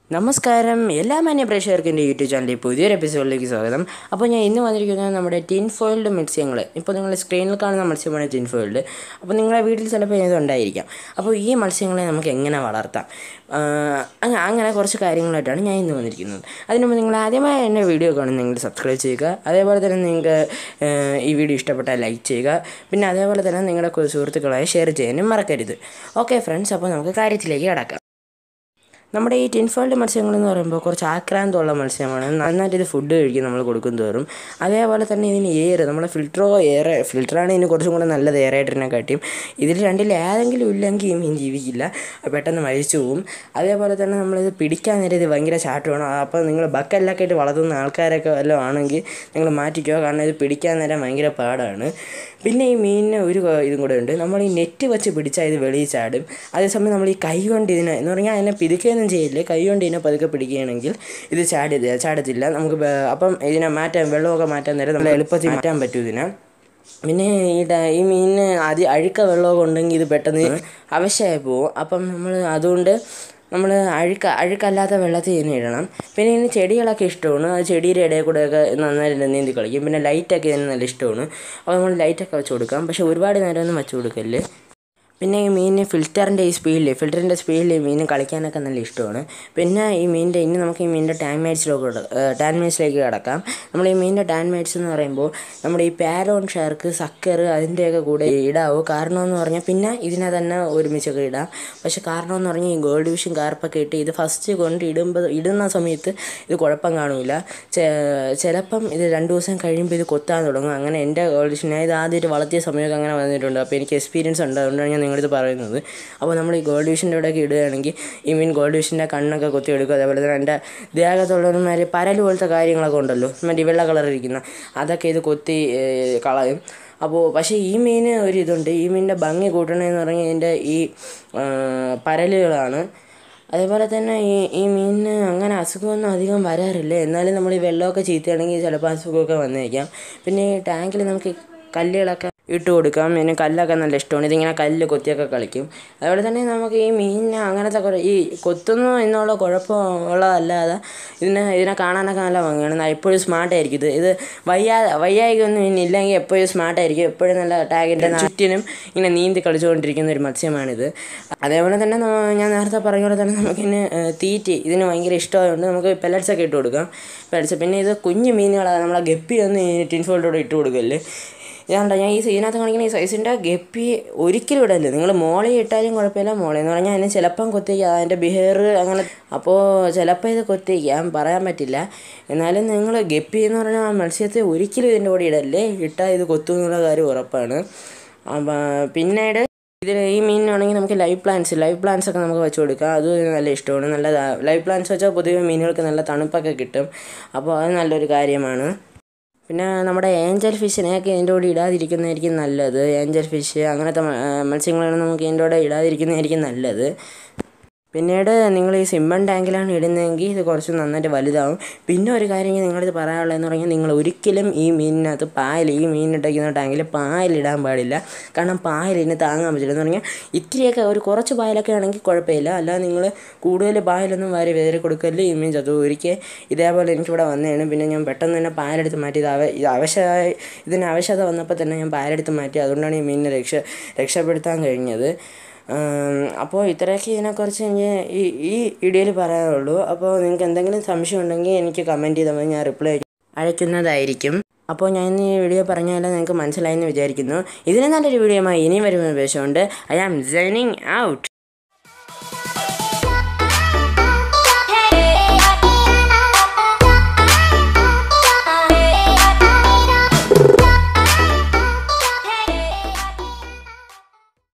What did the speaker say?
നമസ്കാരം എല്ലാ മാന്യ പ്രേക്ഷകർക്കും എൻ്റെ യൂട്യൂബ് ചാനലിൽ പുതിയൊരു എപ്പിസോഡിലേക്ക് സ്വാഗതം അപ്പോൾ ഞാൻ ഇന്ന് വന്നിരിക്കുന്നത് നമ്മുടെ ടിൻ ഫോയിൽഡ് മത്സ്യങ്ങൾ ഇപ്പോൾ നിങ്ങൾ സ്ക്രീനിൽ കാണുന്ന മത്സ്യമാണ് ടിൻ ഫോയിൽഡ് അപ്പോൾ നിങ്ങളുടെ വീട്ടിൽ ചിലപ്പോൾ ഇത് ഉണ്ടായിരിക്കാം അപ്പോൾ ഈ മത്സ്യങ്ങളെ നമുക്ക് എങ്ങനെ വളർത്താം ആഹ് അങ്ങ- അങ്ങനെ കുറച്ച് കാര്യങ്ങളായിട്ടാണ് ഞാൻ ഇന്ന് വന്നിരിക്കുന്നത് അതിന് മുമ്പ് നിങ്ങൾ ആദ്യമായി എൻ്റെ വീഡിയോ കാണുന്നെങ്കിൽ സബ്സ്ക്രൈബ് ചെയ്യുക അതേപോലെ തന്നെ നിങ്ങൾക്ക് ആഹ് ഈ വീഡിയോ ഇഷ്ടപ്പെട്ടാൽ ലൈക്ക് ചെയ്യുക പിന്നെ അതേപോലെ തന്നെ നിങ്ങളുടെ കു- സുഹൃത്തുക്കളായി ഷെയർ ചെയ്യാനും മറക്കരുത് ഓക്കെ ഫ്രണ്ട്സ് അപ്പോൾ നമുക്ക് കാര്യത്തിലേക്ക് കടക്കാം നമ്മുടെ ഈ ടിൻഫോൾഡ് മത്സ്യങ്ങൾ എന്ന് പറയുമ്പോൾ കുറച്ച് ആക്രാന്തമുള്ള മത്സ്യമാണ് നന്നായിട്ട് ഇത് ഫുഡ് കഴിക്കും നമ്മൾ കൊടുക്കും തോറും അതേപോലെ തന്നെ ഇതിന് എയർ നമ്മുടെ ഫിൽറ്ററോ എയർ ഫിൽറ്ററാണ് ഇതിന് കുറച്ചും കൂടെ നല്ലത് എയറായിട്ടിനെ കാട്ടിയും ഇതിൽ രണ്ടിൽ ഏതെങ്കിലും ഇല്ലെങ്കിൽ ഈ മീൻ ജീവിക്കില്ല അത് പെട്ടെന്ന് മരിച്ചു പോവും അതേപോലെ തന്നെ നമ്മളിത് പിടിക്കാൻ നേരം ഇത് ഭയങ്കര ചാട്ടമാണ് അപ്പോൾ നിങ്ങൾ ബക്കെല്ലൊക്കെ ആയിട്ട് വളർത്തുന്ന ആൾക്കാരൊക്കെ വല്ലതും ആണെങ്കിൽ നിങ്ങൾ മാറ്റിക്കോ കാരണം ഇത് പിടിക്കാൻ നേരം ഭയങ്കര പാടാണ് പിന്നെ ഈ മീനിന് ഒരു കൊ- ഇതും കൂടെ ഉണ്ട് നമ്മൾ ഈ നെറ്റ് വെച്ച് പിടിച്ചാൽ ഇത് വെളിയിൽ ചാടും അതേസമയം നമ്മൾ ഈ കൈ കൊണ്ട് ഇതിനെ എന്ന് പറഞ്ഞാൽ അതിനെ പിടിക്കുകയൊന്നും ചെയ്യില്ല കൈ കൊണ്ട് ഇതിനെ പതുക്കെ പിടിക്കുകയാണെങ്കിൽ ഇത് ചാടി ചാടത്തില്ല നമുക്ക് വേ- അപ്പം ഇതിനെ മാറ്റാൻ വെള്ളമൊക്കെ മാറ്റാൻ നേരം നമ്മൾ എളുപ്പത്തിൽ മാറ്റാൻ പറ്റും ഇതിനെ പിന്നെ ഈ ഡ- ഈ മീനിന് ആദ്യം അഴുക്ക വെള്ളമൊക്കെ ഉണ്ടെങ്കിൽ ഇത് പെട്ടെന്ന് അവശയായി പോകും അപ്പം നമ്മൾ അതുകൊണ്ട് നമ്മൾ അഴുക്ക അഴുക്കല്ലാത്ത വെള്ളത്തിൽ ഇതിനെ ഇടണം പിന്നെ ഇതിന് ചെടികളൊക്കെ ഇഷ്ടമാണ് ആ ചെടിയുടെ ഇടയിൽ കൂടെയൊക്കെ നന്നായിട്ട് നീന്തി കളിക്കും പിന്നെ ലൈറ്റൊക്കെ ഇതിന് നല്ല ഇഷ്ടമാണ് അപ്പോൾ നമ്മൾ ലൈറ്റൊക്കെ വെച്ച് കൊടുക്കാം പക്ഷേ ഒരുപാട് നേരമൊന്നും വെച്ച് കൊടുക്കല്ലേ പിന്നെ ഈ മീനിന് ഫിൽറ്ററിൻ്റെ ഈ സ്പീഡിൽ ഫിൽറ്ററിൻ്റെ സ്പീഡിൽ ഈ മീൻ കളിക്കാനൊക്കെ നല്ല ഇഷ്ടമാണ് പിന്നെ ഈ മീനിൻ്റെ ഇനി നമുക്ക് ഈ മീനിൻ്റെ ടാൻ മേറ്റ്സിലേക്ക് ടാൻ മേറ്റ്സിലേക്ക് കിടക്കാം നമ്മൾ ഈ മീനിൻ്റെ ടാൻ മേറ്റ്സ് എന്ന് പറയുമ്പോൾ നമ്മുടെ ഈ പാരോൺ ഷാർക്ക് സക്കർ അതിൻ്റെയൊക്കെ കൂടെ ഇടാവൂ കാരണം എന്ന് പറഞ്ഞാൽ പിന്നെ ഇതിനെ തന്നെ ഒരുമിച്ചൊക്കെ ഇടാം പക്ഷെ കാരണം എന്ന് പറഞ്ഞാൽ ഈ ഗോൾഡ് വിഷൻ കാർപ്പൊക്കെ ഇട്ട് ഇത് ഫസ്റ്റ് കൊണ്ട് ഇടുമ്പോൾ ഇടുന്ന സമയത്ത് ഇത് കുഴപ്പം കാണില്ല ചിലപ്പം ഇത് രണ്ട് ദിവസം കഴിയുമ്പോൾ ഇത് കൊത്താൻ തുടങ്ങും അങ്ങനെ എൻ്റെ ഗോൾഡ് വിഷൻ ഞാൻ ഇത് ആദ്യമായിട്ട് വളർത്തിയ സമയമൊക്കെ അങ്ങനെ വന്നിട്ടുണ്ട് അപ്പോൾ എനിക്ക് എക്സ്പീരിയൻസ് ഉണ്ട് അതുകൊണ്ടാണ് ഞാൻ നിങ്ങളിത് പറയുന്നത് അപ്പോൾ നമ്മൾ ഈ ഗോൾഡ് വിഷൻ്റെ ഇവിടെയൊക്കെ ഇടുകയാണെങ്കിൽ ഈ മീൻ ഗോൾഡ് വിഷൻ്റെ കണ്ണൊക്കെ കൊത്തി എടുക്കും അതേപോലെ തന്നെ എൻ്റെ ദേഹത്തുള്ളവന്മാർ പരല് പോലത്തെ കാര്യങ്ങളൊക്കെ ഉണ്ടല്ലോ മറ്റേ വെള്ള കളർ ഇരിക്കുന്ന അതൊക്കെ ഇത് കൊത്തി ഏഹ്, കളയും അപ്പോൾ പക്ഷേ ഈ മീന് ഒരു ഇതുണ്ട് ഈ മീനിൻ്റെ ഭംഗി കൂട്ടണമെന്ന് പറഞ്ഞാൽ ഇതിൻ്റെ ഈ ആ, പരലുകളാണ് അതേപോലെ തന്നെ ഈ ഈ മീനിന് അങ്ങനെ അസുഖമൊന്നും അധികം വരാറില്ല എന്നാലും നമ്മൾ ഈ വെള്ളമൊക്കെ ചീത്തയാണെങ്കിൽ ചിലപ്പോൾ അസുഖമൊക്കെ വന്നേക്കാം പിന്നെ ഈ ടാങ്കിൽ നമുക്ക് കല്ലുകളൊക്കെ ഇട്ട് കൊടുക്കാം പിന്നെ കല്ലൊക്കെ നല്ല ഇഷ്ടമാണ് ഇതിങ്ങനെ കല്ല് കൊത്തിയൊക്കെ കളിക്കും അതുപോലെ തന്നെ നമുക്ക് ഈ മീനിനെ അങ്ങനത്തെ കുറേ ഈ കൊത്തുന്നു എന്നുള്ള കുഴപ്പമുള്ളതല്ലാതെ ഇതിനെ ഇതിനെ കാണാനൊക്കെ നല്ല ഭംഗിയാണ് ന- എപ്പോഴും സ്മാർട്ടായിരിക്കും ഇത് ഇത് വയ്യാ വയ്യായികൊന്നും ഇനി ഇല്ലെങ്കിൽ എപ്പോഴും സ്മാർട്ടായിരിക്കും എപ്പോഴും നല്ല ടാഗിൻ്റെ ചുറ്റിനും ഇങ്ങനെ നീന്തി കളിച്ചുകൊണ്ടിരിക്കുന്ന ഒരു മത്സ്യമാണിത് അതേപോലെ തന്നെ ന- ഞാൻ നേരത്തെ പറഞ്ഞ പോലെ തന്നെ നമുക്കിന് ഏഹ്, തീറ്റി ഇതിന് ഭയങ്കര ഇഷ്ടമായതുകൊണ്ട് നമുക്ക് pellets ഒക്കെ ഇട്ട് കൊടുക്കാം pellets പിന്നെ ഇത് കുഞ്ഞു മീനുകളാണ് നമ്മളെ ഗപ്പിയൊന്നും ഈ ടിൻ ഫോൾഡോടെ ഇട്ട് കൊടുക്കല്ലേ ഇതാണ്ട ഞാൻ ഈ ഇതിനകത്ത് കാണിക്കുന്ന ഈ സൈസിൻ്റെ ഗപ്പി ഒരിക്കലും ഇടല്ലേ നിങ്ങൾ മോളെ ഇട്ടാലും കുഴപ്പമില്ല മോളെ എന്ന് പറഞ്ഞാൽ അതിന് ചിലപ്പം കൊത്തിക്കാം അതിൻ്റെ ബിഹേർ അങ്ങനെ അപ്പോൾ ചിലപ്പോൾ ഇത് കൊത്തിക്കാം പറയാൻ പറ്റില്ല എന്നാലും നിങ്ങൾ ഗപ്പി എന്ന് പറഞ്ഞാൽ ആ മത്സ്യത്തെ ഒരിക്കലും ഇതിൻ്റെ കൂടെ ഇടല്ലേ ഇട്ടാൽ ഇത് കൊത്തും എന്നുള്ള കാര്യം ഉറപ്പാണ് അപ്പം പിന്നീട് ഇതിൽ ഈ മീനിനാണെങ്കിൽ നമുക്ക് ലൈവ് പ്ലാന്റ്സ് ലൈവ് പ്ലാന്റ്സ് ഒക്കെ നമുക്ക് വെച്ച് കൊടുക്കാം അത് നല്ല ഇഷ്ടമാണ് നല്ല ലൈവ് പ്ലാന്റ്സ് വെച്ചാൽ പൊതുവെ മീനുകൾക്ക് നല്ല തണുപ്പൊക്കെ കിട്ടും അപ്പോൾ അത് നല്ലൊരു കാര്യമാണ് പിന്നെ നമ്മുടെ ഏഞ്ചൽ ഫിഷിനെയൊക്കെ ഇതിൻ്റെ കൂടെ ഇടാതിരിക്കുന്നതായിരിക്കും നല്ലത് ഏഞ്ചൽ ഫിഷ് അങ്ങനത്തെ മ- ആ, മത്സ്യങ്ങളാണ് നമുക്ക് ഇതിൻ്റെ കൂടെ ഇടാതിരിക്കുന്നതായിരിക്കും നല്ലത് പിന്നീട് നിങ്ങൾ ഈ സിമ്മൺ ടാങ്കിലാണ് ഇടുന്നതെങ്കിൽ ഇത് കുറച്ച് നന്നായിട്ട് വലുതാവും പിന്നെ ഒരു കാര്യം ഞാൻ നിങ്ങളിത് പറയാനുള്ളതെന്ന് പറഞ്ഞാൽ നിങ്ങൾ ഒരിക്കലും ഈ മീനിനകത്ത് പായൽ ഈ മീനിട്ടേക്കുന്ന ടാങ്കിൽ പായലിടാൻ പാടില്ല കാരണം പായൽ ഇതിന് താങ്ങാൻ പറ്റില്ല എന്ന് പറഞ്ഞാൽ ഇത്തിരിയൊക്കെ ഒരു കുറച്ച് പായലൊക്കെ ആണെങ്കിൽ കുഴപ്പമില്ല അല്ലാതെ നിങ്ങൾ കൂടുതൽ പായലൊന്നും വാരി വേറെ കൊടുക്കല് ഈ മീൻ ചത്തു ഒരിക്കൽ ഇതേപോലെ എനിക്കിവിടെ വന്നതാണ് പിന്നെ ഞാൻ പെട്ടെന്ന് തന്നെ പായലെടുത്ത് മാറ്റി ഇത് അവ ഇത് ആവശ്യമായി ഇതിന് ആവശ്യത വന്നപ്പോൾ തന്നെ ഞാൻ പായലെടുത്ത് മാറ്റി അതുകൊണ്ടാണ് ഈ മീനിനെ രക്ഷ രക്ഷപ്പെടുത്താൻ കഴിഞ്ഞത് ആം, അപ്പോൾ ഇത്രയൊക്കെ ഇതിനെക്കുറിച്ച് എനിക്ക് ഈ ഈ വീഡിയോയിൽ പറയാനുള്ളൂ അപ്പോൾ നിങ്ങൾക്ക് എന്തെങ്കിലും സംശയം ഉണ്ടെങ്കിൽ എനിക്ക് കമൻറ്റ് ചെയ്താൽ മതി ഞാൻ റിപ്ലൈ അയക്കുന്നതായിരിക്കും അപ്പോൾ ഞാൻ ഇന്ന് ഈ വീഡിയോ പറഞ്ഞാൽ നിങ്ങൾക്ക് മനസ്സിലായെന്ന് വിചാരിക്കുന്നു ഇതിന് നല്ലൊരു വീഡിയോയുമായി ഇനിയും വരുമെന്ന് ഉദ്ദേശമുണ്ട് ഐ ആം സൈനിങ് ഔട്ട്